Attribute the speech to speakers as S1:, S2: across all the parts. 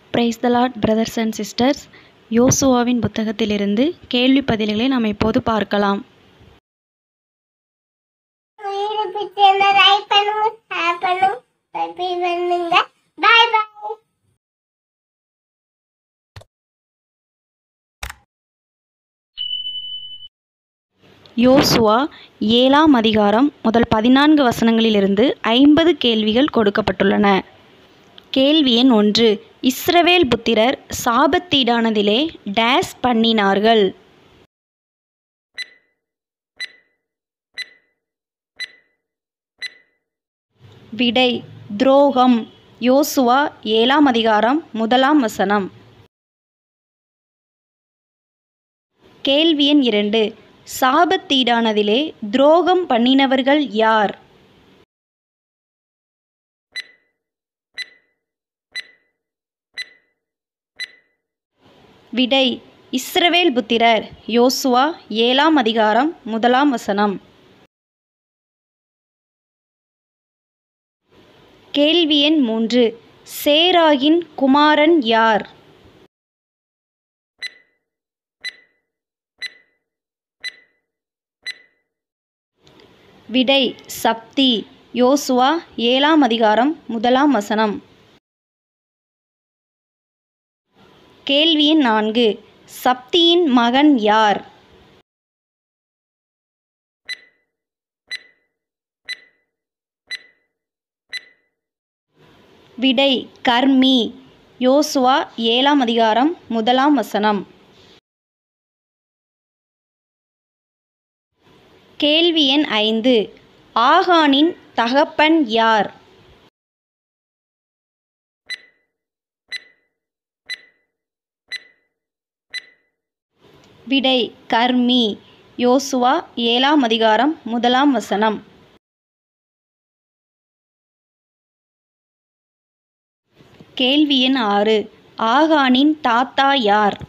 S1: price the Lord brothers and sisters யோசுவாவின் புத்தகத்திலிருந்து கேள்வி பதில்களை நாம் இப்போது பார்க்கலாம்
S2: வீடு பிடிச்சிருந்தா லைக் பண்ணுங்க ஷேர் பண்ணுங்க சப்ஸ்கிரைப் பண்ணுங்க பாய் பாய்
S1: யோசுவா ஏழாம் அதிகாரம் முதல் பதினான்கு வசனங்களிலிருந்து ஐம்பது கேள்விகள் கொடுக்கப்பட்டுள்ளன கேள்வி எண் ஒன்று இஸ்ரவேல் புத்திரர் சாபத்தீடானதிலே டேஸ் பண்ணினார்கள் விடை துரோகம் யோசுவா ஏழாம் அதிகாரம் முதலாம் வசனம் கேள்வி எண் இரண்டு சாபத்தீடானதிலே துரோகம் பண்ணினவர்கள் யார் விடை இஸ்ரவேல் புத்திரர் யோசுவா ஏழாம் அதிகாரம் முதலாம் வசனம் கேள்வி எண் மூன்று சேராகின் குமாரன் யார் விடை சப்தி யோசுவா ஏழாம் அதிகாரம் முதலாம் வசனம் கேள்வி எண் நான்கு சப்தியின் மகன் யார் விடை கர்மி யோசுவா ஏழாம் அதிகாரம் முதலாம் வசனம் கேள்வி எண் ஐந்து ஆகானின் தகப்பன் யார் விடை கர்மி யோசுவா ஏழாம் அதிகாரம் முதலாம் வசனம் கேள்வி எண் ஆறு ஆகானின் தாத்தா யார்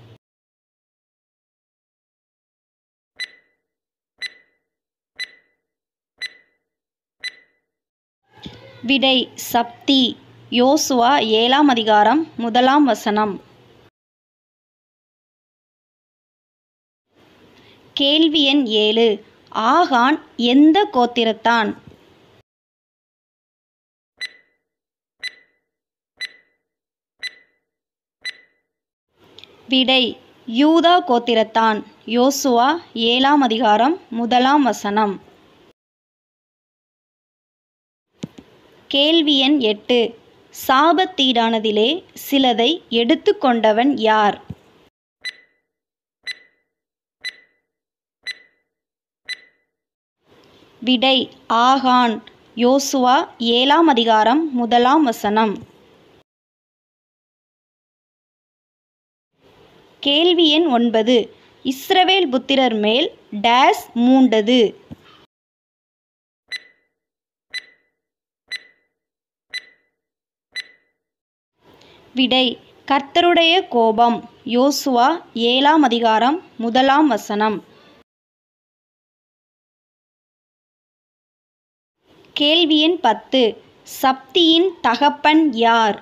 S1: விடை சப்தி யோசுவா ஏழாம் அதிகாரம் முதலாம் வசனம் கேள்வி எண் ஏழு ஆகான் எந்த கோத்திரத்தான் விடை யூதா கோத்திரத்தான் யோசுவா ஏழாம் அதிகாரம் முதலாம் வசனம் கேள்வி எண் எட்டு சாபத்தீடானதிலே சிலதை எடுத்துக்கொண்டவன் யார் விடை ஆகான் யோசுவா ஏழாம் அதிகாரம் முதலாம் வசனம் கேள்வி எண் ஒன்பது இஸ்ரவேல் புத்திரர் மேல் டேஸ் மூண்டது விடை கர்த்தருடைய கோபம் யோசுவா ஏழாம் அதிகாரம் முதலாம் வசனம் கேள்வி எண் பத்து சப்தியின் தகப்பன் யார்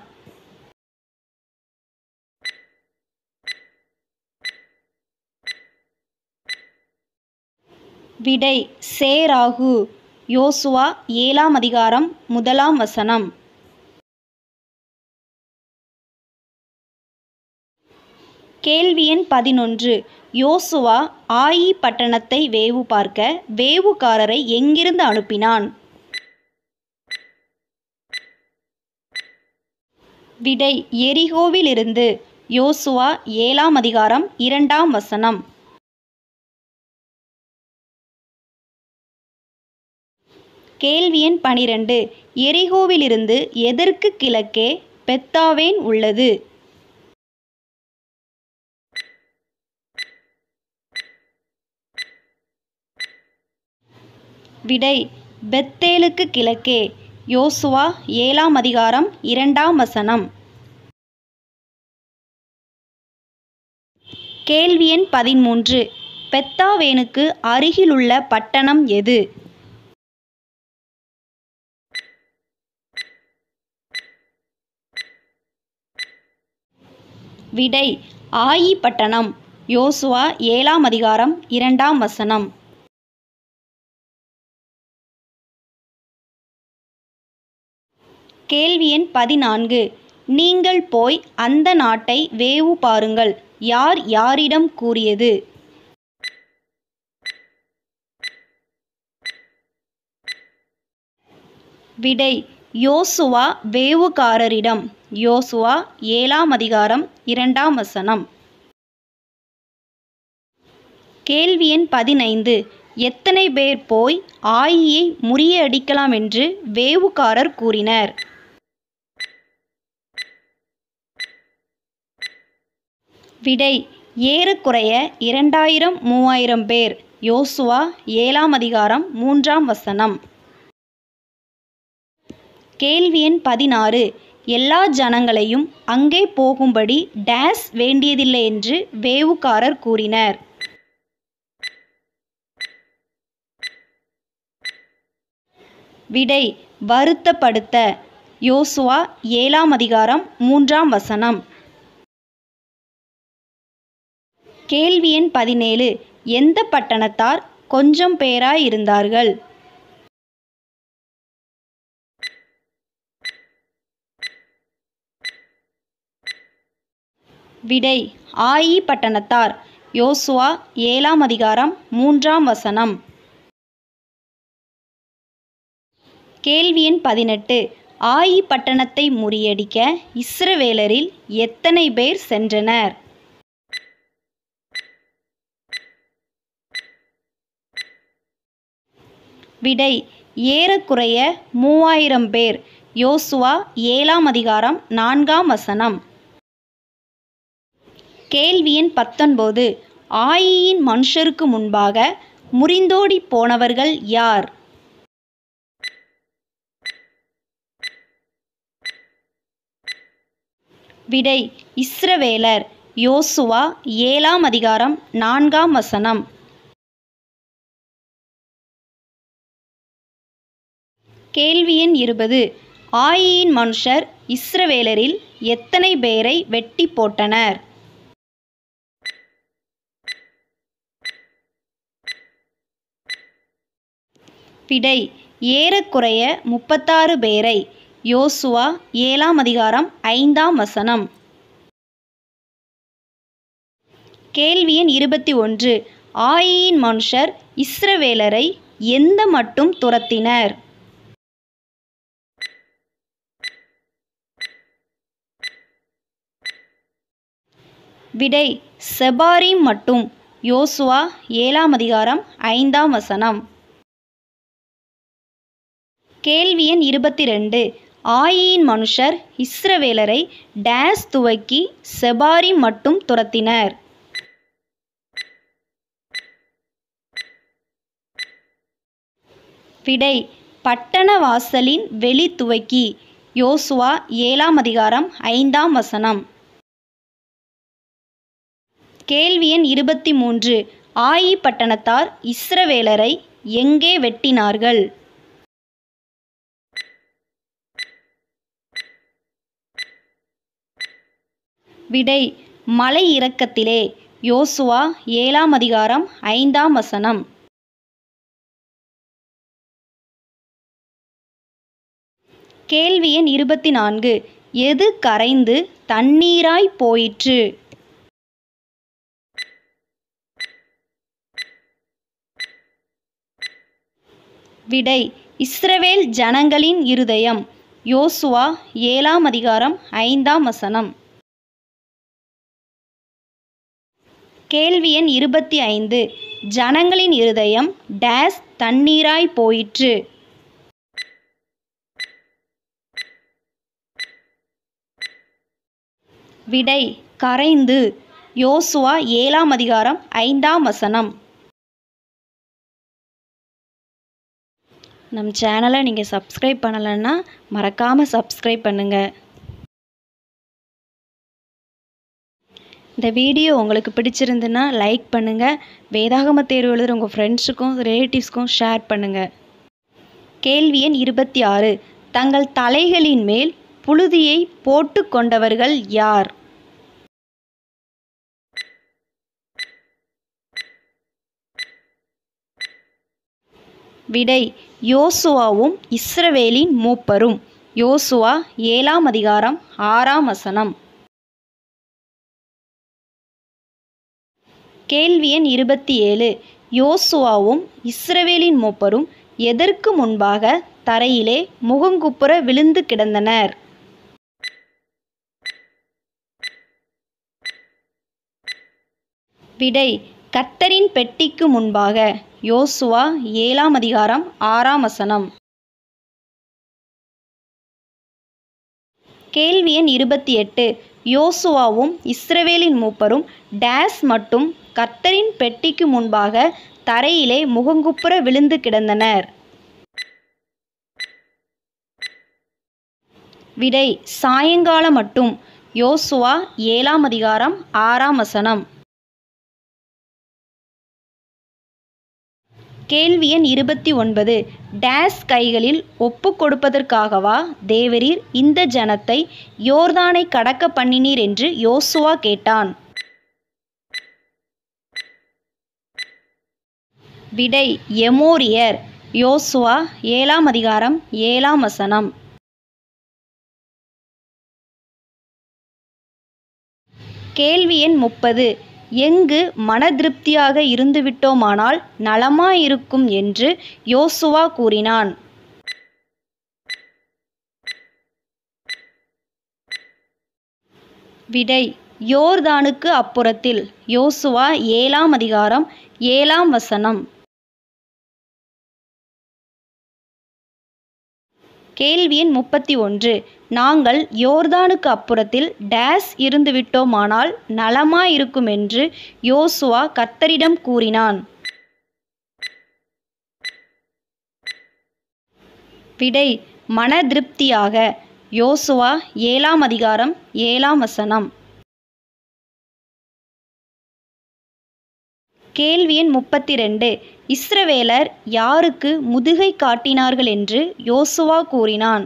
S1: விடை சேராகு யோசுவா ஏழாம் அதிகாரம் முதலாம் வசனம் கேள்வி எண் பதினொன்று யோசுவா ஆயி பட்டணத்தை வேவு பார்க்க வேவுகாரரை எங்கிருந்து அனுப்பினான் விடை எரிகோவிலிருந்து யோசுவா ஏழாம் அதிகாரம் இரண்டாம் வசனம் கேள்வி எண் பனிரெண்டு எரிகோவிலிருந்து எதற்கு கிழக்கே பெத்தாவேன் உள்ளது விடை பெத்தேலுக்கு கிழக்கே யோசுவா ஏழாம் அதிகாரம் இரண்டாம் வசனம் கேள்வி எண் பதிமூன்று பெத்தாவேனுக்கு அருகிலுள்ள பட்டணம் எது விடை ஆயி பட்டணம் யோசுவா ஏழாம் அதிகாரம் இரண்டாம் வசனம் கேள்வி எண் பதினான்கு நீங்கள் போய் அந்த நாட்டை வேவு பாருங்கள் யார் யாரிடம் கூறியது விடை யோசுவா வேவுகாரரிடம் யோசுவா ஏழாம் அதிகாரம் இரண்டாம் வசனம் கேள்வி எண் பதினைந்து எத்தனை பேர் போய் ஆயியை முறியடிக்கலாம் என்று வேவுகாரர் கூறினர் விடை ஏறக்குறைய இரண்டாயிரம் மூவாயிரம் பேர் யோசுவா ஏழாம் அதிகாரம் மூன்றாம் வசனம் கேள்வி எண் பதினாறு எல்லா ஜனங்களையும் அங்கே போகும்படி டேஸ் வேண்டியதில்லை என்று வேவுகாரர் கூறினர் விடை வருத்தப்படுத்த யோசுவா ஏழாம் அதிகாரம் மூன்றாம் வசனம் கேள்வி எண் பதினேழு எந்த பட்டணத்தார் கொஞ்சம் பேராய் இருந்தார்கள் விடை ஆயி பட்டணத்தார் யோசுவா ஏழாம் அதிகாரம் மூன்றாம் வசனம் கேள்வி எண் பதினெட்டு ஆயி பட்டணத்தை முறியடிக்க இஸ்ரவேலரில் எத்தனை பேர் சென்றனர் விடை ஏறக்குறைய மூவாயிரம் பேர் யோசுவா ஏழாம் அதிகாரம் நான்காம் வசனம் கேள்வி எண் பத்தொன்பது ஆயியின் மனுஷருக்கு முன்பாக முறிந்தோடி போனவர்கள் யார் விடை இஸ்ரவேலர் யோசுவா ஏழாம் அதிகாரம் நான்காம் வசனம் கேள்வி எண் இருபது ஆயியின் மனுஷர் இஸ்ரவேலரில் எத்தனை பேரை வெட்டி போட்டனர் விடை ஏறக்குறைய முப்பத்தாறு பேரை யோசுவா ஏழாம் அதிகாரம் ஐந்தாம் வசனம் கேள்வி எண் இருபத்தி ஒன்று ஆயியின் மனுஷர் இஸ்ரவேலரை எந்த மட்டும் துரத்தினர் விடை செபாரிம் மட்டும் யோசுவா ஏழாம் அதிகாரம் ஐந்தாம் வசனம் கேள்வி எண் இருபத்தி ரெண்டு ஆயியின் மனுஷர் இஸ்ரவேலரை டேஸ் துவக்கி செபாரி மட்டும் துரத்தினர் விடை பட்டண வாசலின் வெளி துவக்கி யோசுவா ஏழாம் அதிகாரம் ஐந்தாம் வசனம் கேள்வி எண் இருபத்தி மூன்று ஆயி பட்டணத்தார் இஸ்ரவேலரை எங்கே வெட்டினார்கள் விடை மலை இறக்கத்திலே யோசுவா ஏழாம் அதிகாரம் ஐந்தாம் வசனம் கேள்வி எண் இருபத்தி நான்கு எது கரைந்து தண்ணீராய் போயிற்று விடை இஸ்ரவேல் ஜனங்களின் இருதயம் யோசுவா ஏழாம் அதிகாரம் ஐந்தாம் வசனம் கேள்வி எண் இருபத்தி ஐந்து ஜனங்களின் இருதயம் டேஸ் தண்ணீராய் போயிற்று விடை கரைந்து யோசுவா ஏழாம் அதிகாரம் ஐந்தாம் வசனம் நம் சேனலை நீங்கள் சப்ஸ்கிரைப் பண்ணலைன்னா மறக்காமல் சப்ஸ்கிரைப் பண்ணுங்கள் இந்த வீடியோ உங்களுக்கு பிடிச்சிருந்துன்னா லைக் பண்ணுங்கள் வேதாகம தேர்வு எழுதுகிற உங்கள் ஃப்ரெண்ட்ஸுக்கும் ரிலேட்டிவ்ஸ்க்கும் ஷேர் பண்ணுங்கள் கேள்வி எண் இருபத்தி ஆறு தங்கள் தலைகளின் மேல் புழுதியை போட்டு கொண்டவர்கள் யார் விடை யோசுவாவும் இஸ்ரவேலின் மூப்பரும் யோசுவா ஏழாம் அதிகாரம் ஆறாம் வசனம் கேள்வி எண் இருபத்தி ஏழு யோசுவாவும் இஸ்ரவேலின் மூப்பரும் எதற்கு முன்பாக தரையிலே முகங்குப்புற விழுந்து கிடந்தனர் விடை கர்த்தரின் பெட்டிக்கு முன்பாக யோசுவா ஏழாம் அதிகாரம் ஆறாம் வசனம் கேள்வி எண் இருபத்தி எட்டு யோசுவாவும் இஸ்ரவேலின் மூப்பரும் டேஸ் மட்டும் கர்த்தரின் பெட்டிக்கு முன்பாக தரையிலே முகங்குப்புற விழுந்து கிடந்தனர் விடை சாயங்காலம் மட்டும் யோசுவா ஏழாம் அதிகாரம் ஆறாம் வசனம் கேள்வி எண் இருபத்தி ஒன்பது டேஸ் கைகளில் ஒப்பு கொடுப்பதற்காகவா தேவரீர் இந்த ஜனத்தை யோர்தானை கடக்க பண்ணினீர் என்று யோசுவா கேட்டான் விடை எமோரியர் யோசுவா ஏழாம் அதிகாரம் ஏழாம் வசனம் கேள்வி எண் முப்பது எங்கு மனதிருப்தியாக இருந்துவிட்டோமானால் நலமாயிருக்கும் என்று யோசுவா கூறினான் விடை யோர்தானுக்கு அப்புறத்தில் யோசுவா ஏழாம் அதிகாரம் ஏழாம் வசனம் கேள்வி எண் முப்பத்தி ஒன்று நாங்கள் யோர்தானுக்கு அப்புறத்தில் டேஸ் இருந்துவிட்டோமானால் நலமாயிருக்கும் என்று யோசுவா கர்த்தரிடம் கூறினான் விடை மன திருப்தியாக யோசுவா ஏழாம் அதிகாரம் ஏழாம் வசனம் கேள்வி எண் முப்பத்தி ரெண்டு இஸ்ரவேலர் யாருக்கு முதுகை காட்டினார்கள் என்று யோசுவா கூறினான்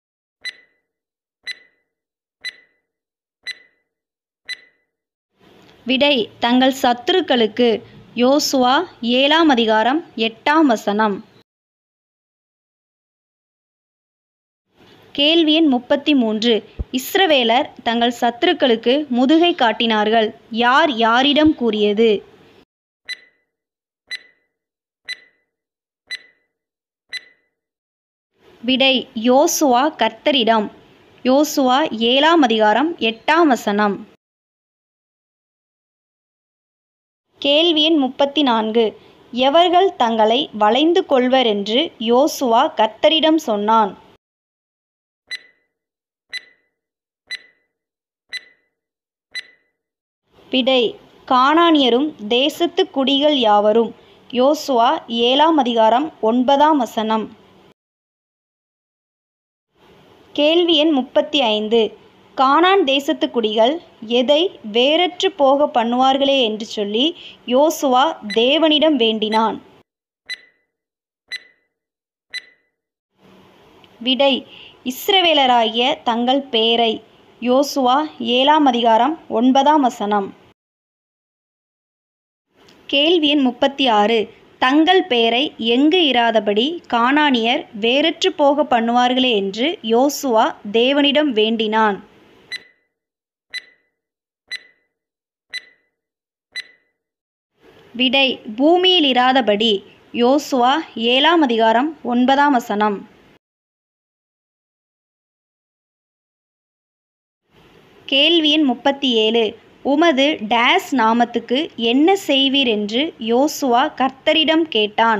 S1: விடை தங்கள் சத்துருக்களுக்கு யோசுவா ஏழாம் அதிகாரம் எட்டாம் வசனம் கேள்வி எண் முப்பத்தி மூன்று இஸ்ரவேலர் தங்கள் சத்துருக்களுக்கு முதுகை காட்டினார்கள் யார் யாரிடம் கூறியது விடை யோசுவா கர்த்தரிடம் யோசுவா ஏழாம் அதிகாரம் எட்டாம் வசனம் கேள்வி எண் முப்பத்தி நான்கு எவர்கள் தங்களை வளைந்து கொள்வர் என்று யோசுவா கர்த்தரிடம் சொன்னான் விடை கானானியரும் தேசத்து குடிகள் யாவரும் யோசுவா ஏழாம் அதிகாரம் ஒன்பதாம் வசனம் கேள்வி எண் முப்பத்தி ஐந்து கானான் தேசத்து குடிகள் எதை வேறற்று போக பண்ணுவார்களே என்று சொல்லி யோசுவா தேவனிடம் வேண்டினான் விடை இஸ்ரவேலராகிய தங்கள் பேரை யோசுவா ஏழாம் அதிகாரம் ஒன்பதாம் வசனம் கேள்வி எண் முப்பத்தி ஆறு தங்கள் பெயரை எங்கு இராதபடி கானானியர் வேறற்று போக பண்ணுவார்களே என்று யோசுவா தேவனிடம் வேண்டினான் விடை பூமியில் இராதபடி யோசுவா ஏழாம் அதிகாரம் ஒன்பதாம் வசனம் கேள்வி எண் முப்பத்தி ஏழு உமது டேஸ் நாமத்துக்கு என்ன செய்வீர் என்று யோசுவா கர்த்தரிடம் கேட்டான்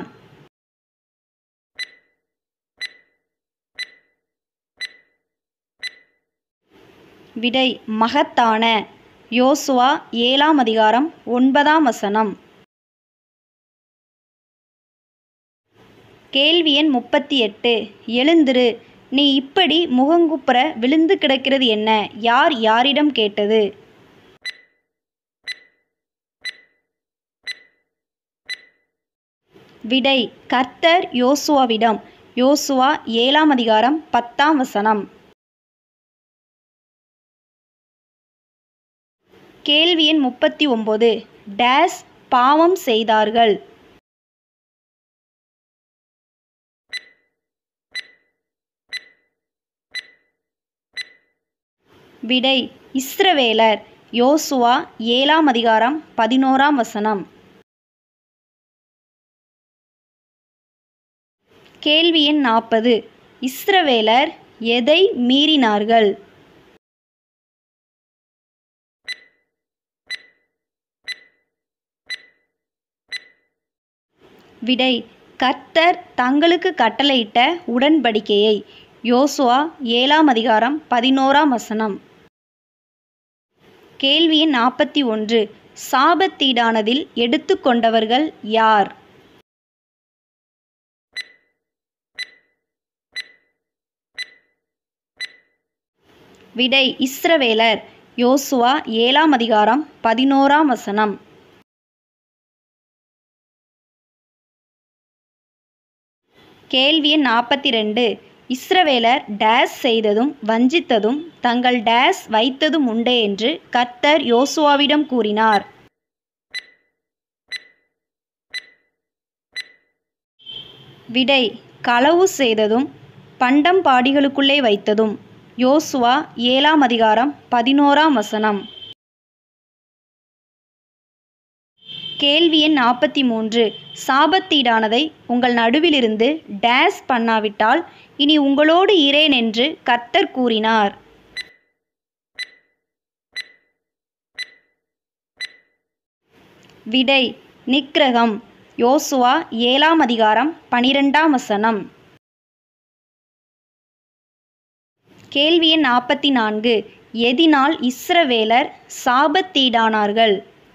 S1: விடை மகத்தான யோசுவா ஏழாம் அதிகாரம் ஒன்பதாம் வசனம் கேள்வி எண் முப்பத்தி எட்டு எழுந்திரு நீ இப்படி முகங்குப்புற விழுந்து கிடக்கிறது என்ன யார் யாரிடம் கேட்டது விடை கர்த்தர் யோசுவாவிடம் யோசுவா ஏழாம் அதிகாரம் பத்தாம் வசனம் கேள்வி எண் முப்பத்தி ஒம்பது டேஸ் பாவம் செய்தார்கள் விடை இஸ்ரவேலர் யோசுவா ஏழாம் அதிகாரம் பதினோராம் வசனம் கேள்வி எண் நாற்பது இஸ்ரவேலர் எதை மீறினார்கள் விடை கர்த்தர் தங்களுக்கு கட்டளையிட்ட உடன்படிக்கையை யோசுவா ஏழாம் அதிகாரம் பதினோராம் வசனம் கேள்வி எண் நாற்பத்தி ஒன்று சாபத்தீடானதில் எடுத்துக்கொண்டவர்கள் யார் விடை இஸ்ரவேலர் யோசுவா ஏழாம் அதிகாரம் பதினோராம் வசனம் கேள்வி எண் நாற்பத்தி ரெண்டு இஸ்ரவேலர் டேஸ் செய்ததும் வஞ்சித்ததும் தங்கள் டேஸ் வைத்ததும் உண்டே என்று கர்த்தர் யோசுவாவிடம் கூறினார் விடை களவு செய்ததும் பண்டம் பாடிகளுக்குள்ளே வைத்ததும் யோசுவா ஏழாம் அதிகாரம் பதினோராம் வசனம் கேள்வி எண் நாற்பத்தி மூன்று சாபத்தீடானதை உங்கள் நடுவிலிருந்து டேஸ் பண்ணாவிட்டால் இனி உங்களோடு இரேன் என்று கர்த்தர் கூறினார் விடை நிக்கிரகம் யோசுவா ஏழாம் அதிகாரம் பனிரெண்டாம் வசனம் கேள்வி எண் நாற்பத்தி நான்கு எதினால் இஸ்ரவேலர் சாபத்தீடானார்கள்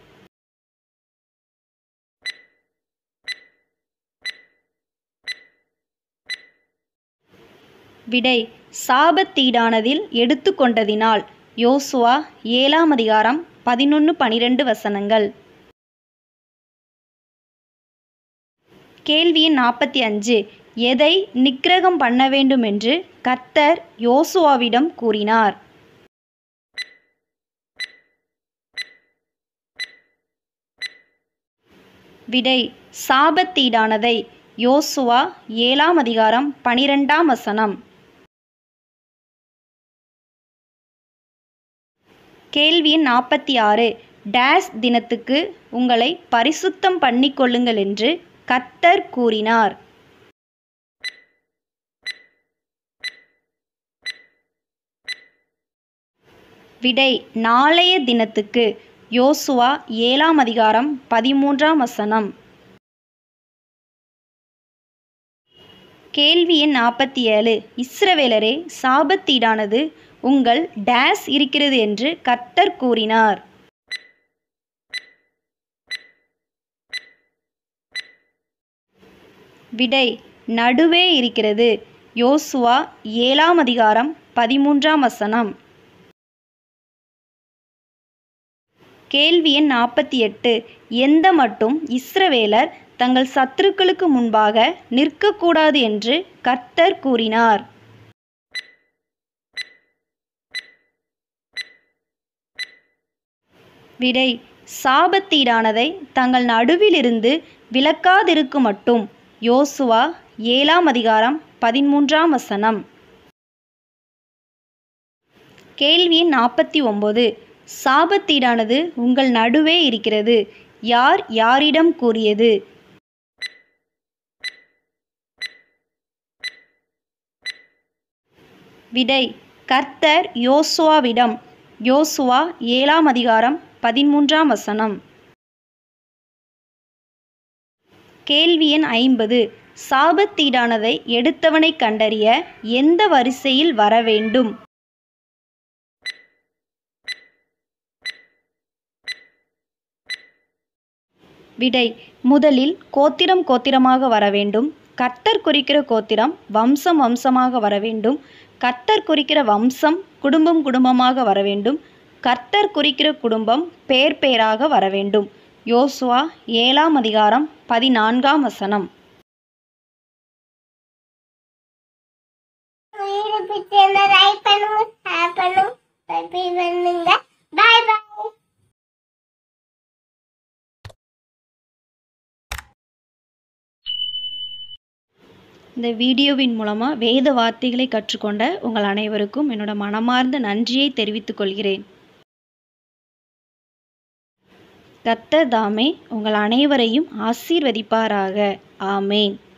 S1: விடை சாபத்தீடானதில் எடுத்துக்கொண்டதினால் யோசுவா ஏழாம் அதிகாரம் பதினொன்று பனிரெண்டு வசனங்கள் கேள்வி எண் நாற்பத்தி அஞ்சு எதை நிக்கிரகம் பண்ண வேண்டும் என்று கர்த்தர் யோசுவாவிடம் கூறினார் விடை சாபத்தீடானதை யோசுவா ஏழாம் அதிகாரம் பனிரெண்டாம் வசனம் கேள்வி எண் நாற்பத்தி ஆறு டேஸ் தினத்துக்கு உங்களை பரிசுத்தம் பண்ணிக்கொள்ளுங்கள் என்று கர்த்தர் கூறினார் விடை நாளைய தினத்துக்கு யோசுவா ஏழாம் அதிகாரம் பதிமூன்றாம் வசனம் கேள்வி எண் நாற்பத்தி ஏழு இஸ்ரவேலரே சாபத்தீடானது உங்கள் டேஸ் இருக்கிறது என்று கர்த்தர் கூறினார் விடை நடுவே இருக்கிறது யோசுவா ஏழாம் அதிகாரம் பதிமூன்றாம் வசனம் கேள்வி எண் நாற்பத்தி எட்டு எந்த மட்டும் இஸ்ரவேலர் தங்கள் சத்துருக்களுக்கு முன்பாக நிற்கக்கூடாது என்று கர்த்தர் கூறினார் விடை சாபத்தீடானதை தங்கள் நடுவிலிருந்து விலக்காதிருக்கு மட்டும் யோசுவா ஏழாம் அதிகாரம் பதிமூன்றாம் வசனம் கேள்வி எண் நாற்பத்தி ஒம்பது சாபத்தீடானது உங்கள் நடுவே இருக்கிறது யார் யாரிடம் கூறியது விடை கர்த்தர் யோசுவாவிடம் யோசுவா ஏழாம் அதிகாரம் பதிமூன்றாம் வசனம் கேள்வி எண் ஐம்பது சாபத்தீடானதை எடுத்தவனை கண்டறிய எந்த வரிசையில் வர வேண்டும் விடை முதலில் கோத்திரம் கோத்திரமாக வர வேண்டும் கர்த்தர் குறிக்கிற கோத்திரம் வம்சம் வம்சமாக வர வேண்டும் கர்த்தர் குறிக்கிற வம்சம் குடும்பம் குடும்பமாக வர வேண்டும் கர்த்தர் குறிக்கிற குடும்பம் பேர் பேராக வர வேண்டும் யோசுவா ஏழாம் அதிகாரம் பதினான்காம் வசனம்
S2: வீடு பிடிச்சிருந்தா லைக் பண்ணுங்க ஷேர் பண்ணுங்க சப்ஸ்கிரைப் பண்ணுங்க பாய் பாய்
S1: இந்த வீடியோவின் மூலமாக வேத வார்த்தைகளை கற்றுக்கொண்ட உங்கள் அனைவருக்கும் என்னோட மனமார்ந்த நன்றியை தெரிவித்துக் கொள்கிறேன் கர்த்தர் தாமே உங்கள் அனைவரையும் ஆசீர்வதிப்பாராக ஆமேன்